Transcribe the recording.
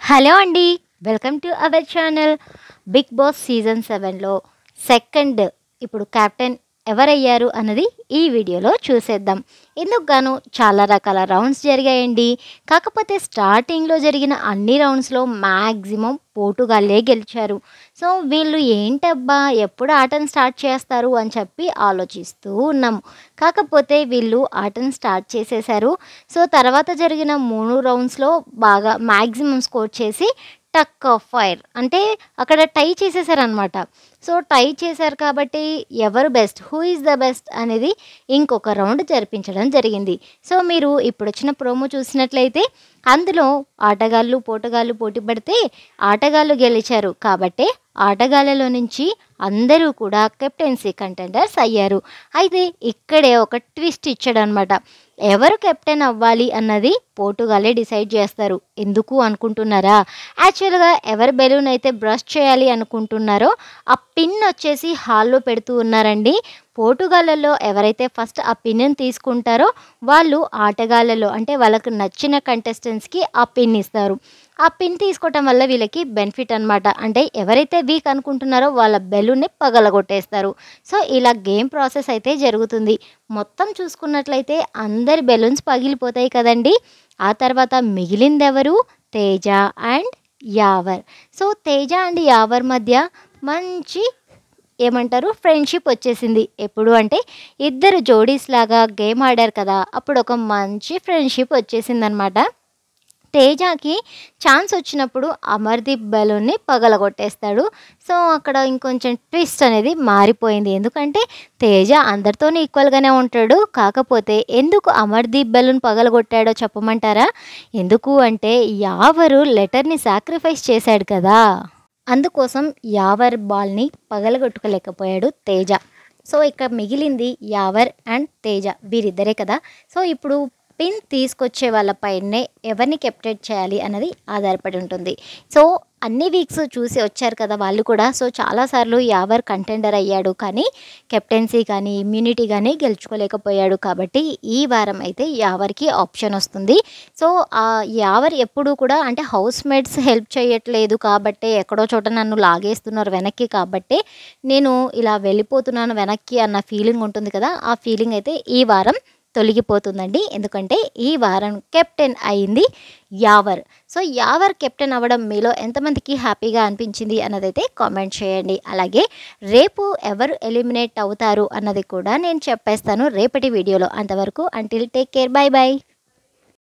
hello అండి welcome to our channel Bigg Boss season సెవెన్లో second ఇప్పుడు కెప్టెన్ ఎవరయ్యారు అన్నది ఈ వీడియోలో చూసేద్దాం ఇందుకు గాను చాలా రకాల రౌండ్స్ జరిగాయండి కాకపోతే స్టార్టింగ్లో జరిగిన అన్ని రౌండ్స్లో మ్యాక్సిమం పోటుగాళ్ళే గెలిచారు సో వీళ్ళు ఏంటబ్బా ఎప్పుడు ఆటను స్టార్ట్ చేస్తారు అని చెప్పి ఆలోచిస్తూ ఉన్నాము కాకపోతే వీళ్ళు ఆటను స్టార్ట్ చేసేశారు సో తర్వాత జరిగిన మూడు రౌండ్స్లో బాగా మ్యాక్సిమం స్కోర్ చేసి టక్ ఆఫ్ ఫైర్ అంటే అక్కడ టై చేసేసారనమాట సో టై చేశారు కాబట్టి ఎవరు best who is the best అనేది ఇంకొక రౌండ్ జరిపించడం జరిగింది సో మీరు ఇప్పుడు వచ్చిన ప్రోమో చూసినట్లయితే అందులో ఆటగాళ్ళు పోటగాళ్ళు పోటీ పడితే ఆటగాళ్ళు గెలిచారు కాబట్టే ఆటగాళ్ళలో నుంచి అందరూ కూడా కెప్టెన్సీ కంటెండర్స్ అయ్యారు అయితే ఇక్కడే ఒక ట్విస్ట్ ఇచ్చాడు అనమాట ఎవరు కెప్టెన్ అవ్వాలి అన్నది పోటుగాలే డిసైడ్ చేస్తారు ఎందుకు అనుకుంటున్నారా యాక్చువల్గా ఎవరి బెలూన్ అయితే బ్రష్ చేయాలి అనుకుంటున్నారో ఆ పిన్ వచ్చేసి హాల్లో పెడుతూ ఉన్నారండి పోటుగాళ్ళలో ఎవరైతే ఫస్ట్ ఆ పిన్ని తీసుకుంటారో వాళ్ళు ఆటగాళ్ళలో అంటే వాళ్ళకు నచ్చిన కంటెస్టెంట్స్కి ఆ పిన్ ఇస్తారు ఆ పిన్ తీసుకోవటం వల్ల వీళ్ళకి బెనిఫిట్ అనమాట అంటే ఎవరైతే వీక్ అనుకుంటున్నారో వాళ్ళ బెలూన్ని పగలగొట్టేస్తారు సో ఇలా గేమ్ ప్రాసెస్ అయితే జరుగుతుంది మొత్తం చూసుకున్నట్లయితే అందరి బెలూన్స్ పగిలిపోతాయి కదండి ఆ తర్వాత మిగిలిందెవరు Teja and Yawar so Teja and Yawar మధ్య మంచి ఏమంటారు ఫ్రెండ్షిప్ వచ్చేసింది ఎప్పుడు అంటే ఇద్దరు జోడీస్ లాగా గేమ్ ఆడారు కదా అప్పుడు ఒక మంచి ఫ్రెండ్షిప్ వచ్చేసిందనమాట తేజకి ఛాన్స్ వచ్చినప్పుడు అమర్దీప్ బెలూన్ని పగలగొట్టేస్తాడు సో అక్కడ ఇంకొంచెం ట్విస్ట్ అనేది మారిపోయింది ఎందుకంటే తేజ అందరితోనే ఈక్వల్గానే ఉంటాడు కాకపోతే ఎందుకు అమర్దీప్ బెలూన్ పగలగొట్టాడో చెప్పమంటారా ఎందుకు అంటే యావరు లెటర్ని సాక్రిఫైస్ చేశాడు కదా అందుకోసం యావర్ బాల్ని పగలగొట్టుకోలేకపోయాడు తేజ సో ఇక్కడ మిగిలింది యావర్ అండ్ తేజ వీరిద్దరే కదా సో ఇప్పుడు పిన్ తీసుకొచ్చే వాళ్ళపైనే ఎవరిని కెప్టెన్ చేయాలి అన్నది ఆధారపడి ఉంటుంది సో అన్ని వీక్స్ చూసి వచ్చారు కదా వాళ్ళు కూడా సో చాలాసార్లు యావర్ కంటెండర్ అయ్యాడు కానీ కెప్టెన్సీ కానీ ఇమ్యూనిటీ కానీ గెలుచుకోలేకపోయాడు కాబట్టి ఈ వారం అయితే యావర్కి ఆప్షన్ వస్తుంది సో ఆ యావర్ ఎప్పుడు కూడా అంటే హౌస్ మేట్స్ హెల్ప్ చేయట్లేదు కాబట్టి ఎక్కడో చోట నన్ను లాగేస్తున్నారు వెనక్కి కాబట్టి నేను ఇలా వెళ్ళిపోతున్నాను వెనక్కి అన్న ఫీలింగ్ ఉంటుంది కదా ఆ ఫీలింగ్ అయితే ఈ వారం తొలగిపోతుందండి ఎందుకంటే ఈ వారం కెప్టెన్ అయింది యావర్ సో యావర్ కెప్టెన్ అవ్వడం మీలో ఎంతమందికి హ్యాపీగా అనిపించింది అన్నదైతే కామెంట్ చేయండి అలాగే రేపు ఎవరు ఎలిమినేట్ అవుతారు అన్నది కూడా నేను చెప్పేస్తాను రేపటి వీడియోలో అంతవరకు until take care bye bye